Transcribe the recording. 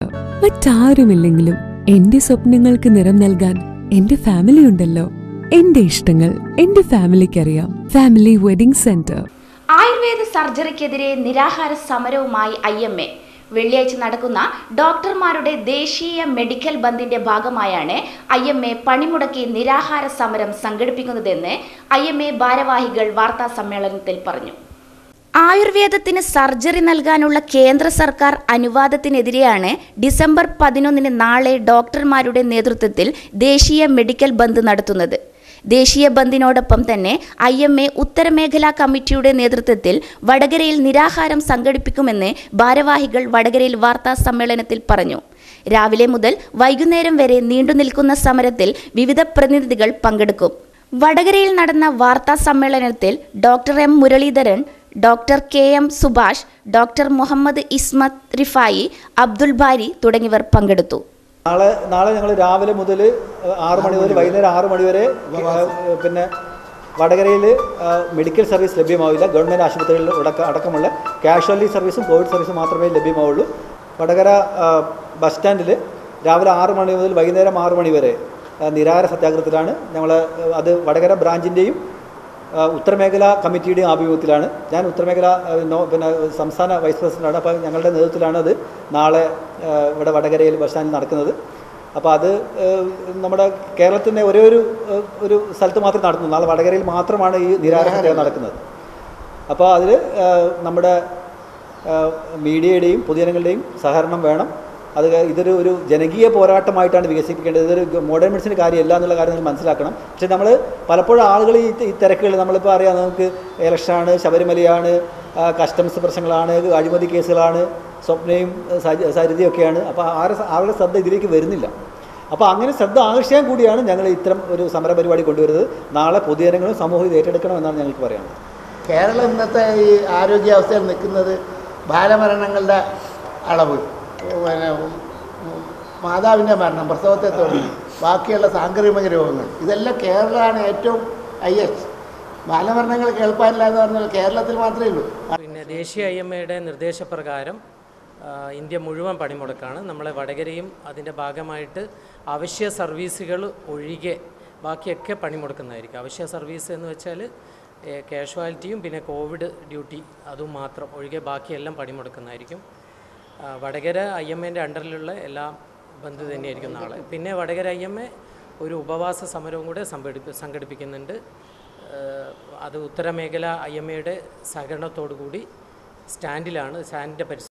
മറ്റാരുമില്ലെങ്കിലും എന്റെ സ്വപ്നങ്ങൾക്ക് നിറം നൽകാൻ എന്റെ ഫാമിലി ഉണ്ടല്ലോ എന്റെ ഇഷ്ടങ്ങൾ എന്റെ ഫാമിലിക്കറിയാം ഫാമിലി വെഡിംഗ് സെന്റർ ആയുർവേദ സർജറിക്കെതിരെ നിരാഹാര സമരവുമായി ഐ എം എ വെള്ളിയാഴ്ച നടക്കുന്ന ഡോക്ടർമാരുടെ ദേശീയ മെഡിക്കൽ ബന്ദിന്റെ ഭാഗമായാണ് ഐ എം എ പണിമുടക്കി നിരാഹാര സമരം സംഘടിപ്പിക്കുന്നതെന്ന് ഐ എം എ ഭാരവാഹികൾ വാർത്താ സമ്മേളനത്തിൽ പറഞ്ഞു ആയുർവേദത്തിന് സർജറി നൽകാനുള്ള കേന്ദ്ര സർക്കാർ അനുവാദത്തിനെതിരെയാണ് ഡിസംബർ പതിനൊന്നിന് നാളെ ഡോക്ടർമാരുടെ നേതൃത്വത്തിൽ ദേശീയ മെഡിക്കൽ ബന്ദ് നടത്തുന്നത് ദേശീയ ബന്ദിനോടൊപ്പം തന്നെ ഐ എം എ ഉത്തരമേഖലാ കമ്മിറ്റിയുടെ നേതൃത്വത്തിൽ വടകരയിൽ നിരാഹാരം സംഘടിപ്പിക്കുമെന്ന് ഭാരവാഹികൾ വടകരയിൽ വാർത്താ സമ്മേളനത്തിൽ പറഞ്ഞു രാവിലെ മുതൽ വൈകുന്നേരം വരെ നീണ്ടുനിൽക്കുന്ന സമരത്തിൽ വിവിധ പ്രതിനിധികൾ പങ്കെടുക്കും വടകരയിൽ നടന്ന വാർത്താ സമ്മേളനത്തിൽ doctor M Muraleedharan doctor K M Subhash doctor Muhammad Ismath Rifai Abdul Bari തുടങ്ങിയവർ പങ്കെടുത്തു നാളെ നാളെ ഞങ്ങൾ രാവിലെ മുതൽ ആറ് മണി മുതൽ വൈകുന്നേരം ആറ് മണി വരെ ഏഹ്, പിന്നെ വടകരയിൽ മെഡിക്കൽ സർവീസ് ലഭ്യമാവില്ല ഗവൺമെൻറ് ആശുപത്രികളിൽ അടക്ക അടക്കമുള്ള കാഷ്വാലിറ്റി സർവീസും കോവിഡ് സർവീസും മാത്രമേ ലഭ്യമാവുള്ളൂ വടകര ഏഹ്, ബസ് സ്റ്റാൻഡിൽ രാവിലെ ആറ് മണി മുതൽ വൈകുന്നേരം ആറ് മണി വരെ ഏഹ്, നിരാഹാര സത്യാഗ്രഹത്തിലാണ് ഞങ്ങൾ അത് വടകര ബ്രാഞ്ചിൻ്റെയും ആ, ഉത്തരമേഖല കമ്മിറ്റിയുടെയും ആഭിമുഖ്യത്തിലാണ് ഞാൻ ഉത്തരമേഖല ആ, നോ- പിന്നെ സംസ്ഥാന വൈസ് പ്രസിഡന്റാണ് അപ്പോൾ ഞങ്ങളുടെ നേതൃത്വത്തിലാണ് അത് നാളെ ആ, ഇവിടെ വടകരയിൽ ബസ് സ്റ്റാൻഡിൽ നടക്കുന്നത് അപ്പോൾ അത് ആ, നമ്മുടെ കേരളത്തിൻ്റെ ഒരേ ഒരു ആ, ഒരു സ്ഥലത്ത് മാത്രമേ നടത്തുന്നു നാളെ വടകരയിൽ മാത്രമാണ് ഈ നിരാഹാര സത്യാഗ്രഹം നടക്കുന്നത് അപ്പോൾ അതിൽ നമ്മുടെ ആ, മീഡിയയുടെയും പൊതുജനങ്ങളുടെയും സഹകരണം വേണം അത് ഇതൊരു ഒരു ജനകീയ പോരാട്ടമായിട്ടാണ് വികസിപ്പിക്കേണ്ടത് ഇതൊരു മോഡേൺ മെഡിസിൻ്റെ കാര്യമല്ല എന്നുള്ള കാര്യം നിങ്ങൾ മനസ്സിലാക്കണം പക്ഷേ നമ്മൾ പലപ്പോഴും ആളുകൾ ഈ ഈ തിരക്കുകൾ നമ്മളിപ്പോൾ അറിയാം നമുക്ക് ഇലക്ഷനാണ് ശബരിമലയാണ് ആ, കസ്റ്റംസ് പ്രശ്നങ്ങളാണ് അഴിമതി കേസുകളാണ് സ്വപ്നയും സരി- സരിതയൊക്കെയാണ് അപ്പോൾ ആരുടെ ആരുടെ ശ്രദ്ധ ഇതിലേക്ക് വരുന്നില്ല അപ്പോൾ അങ്ങനെ ശ്രദ്ധ ആകർഷിക്കാൻ കൂടിയാണ് ഞങ്ങൾ ഇത്തരം ഒരു സമര പരിപാടി കൊണ്ടുവരുന്നത് നാളെ പൊതുജനങ്ങളും സമൂഹം ഇത് ഏറ്റെടുക്കണം എന്നാണ് ഞങ്ങൾക്ക് പറയാനുള്ളത് കേരളം ഇന്നത്തെ ഈ ആരോഗ്യാവസ്ഥയിൽ നിൽക്കുന്നത് ബാലമരണങ്ങളുടെ അളവ് പിന്നെ മാതാവിൻ്റെ മരണം പ്രസവത്തെ തുടങ്ങി ബാക്കിയുള്ള സാംക്രമിക രോഗങ്ങൾ ഇതെല്ലാം കേരളമാണ് ഏറ്റവും ഹയസ്റ്റ് ബാലമരണങ്ങൾ കേൾപ്പാനില്ല എന്ന് പറഞ്ഞാൽ കേരളത്തിൽ മാത്രമേ ഉള്ളൂ പിന്നെ ദേശീയ ഐ എം എയുടെ നിർദ്ദേശപ്രകാരം ആ, ഇന്ത്യ മുഴുവൻ പണിമുടക്കാണ് നമ്മളെ വടകരയും അതിൻ്റെ ഭാഗമായിട്ട് അവശ്യ സർവീസുകൾ ഒഴികെ ബാക്കിയൊക്കെ പണിമുടക്കുന്നതായിരിക്കും അവശ്യ സർവീസ് എന്ന് വെച്ചാൽ കാഷ്വാലിറ്റിയും പിന്നെ കോവിഡ് ഡ്യൂട്ടി അതും മാത്രം ഒഴികെ ബാക്കിയെല്ലാം പണിമുടക്കുന്നതായിരിക്കും ആ, വടകര ഐ എം എൻ്റെ അണ്ടറിലുള്ള എല്ലാ ബന്ധു തന്നെയായിരിക്കും നാളെ പിന്നെ വടകര ഐ എം എ ഒരു ഉപവാസ സമരവും കൂടെ സംഘടിപ്പി സംഘടിപ്പിക്കുന്നുണ്ട് ഏഹ് അത് ഉത്തരമേഖല ഐ എം എയുടെ സഹകരണത്തോടു കൂടി സ്റ്റാൻഡിലാണ് സ്റ്റാൻഡിൻ്റെ പരിസരം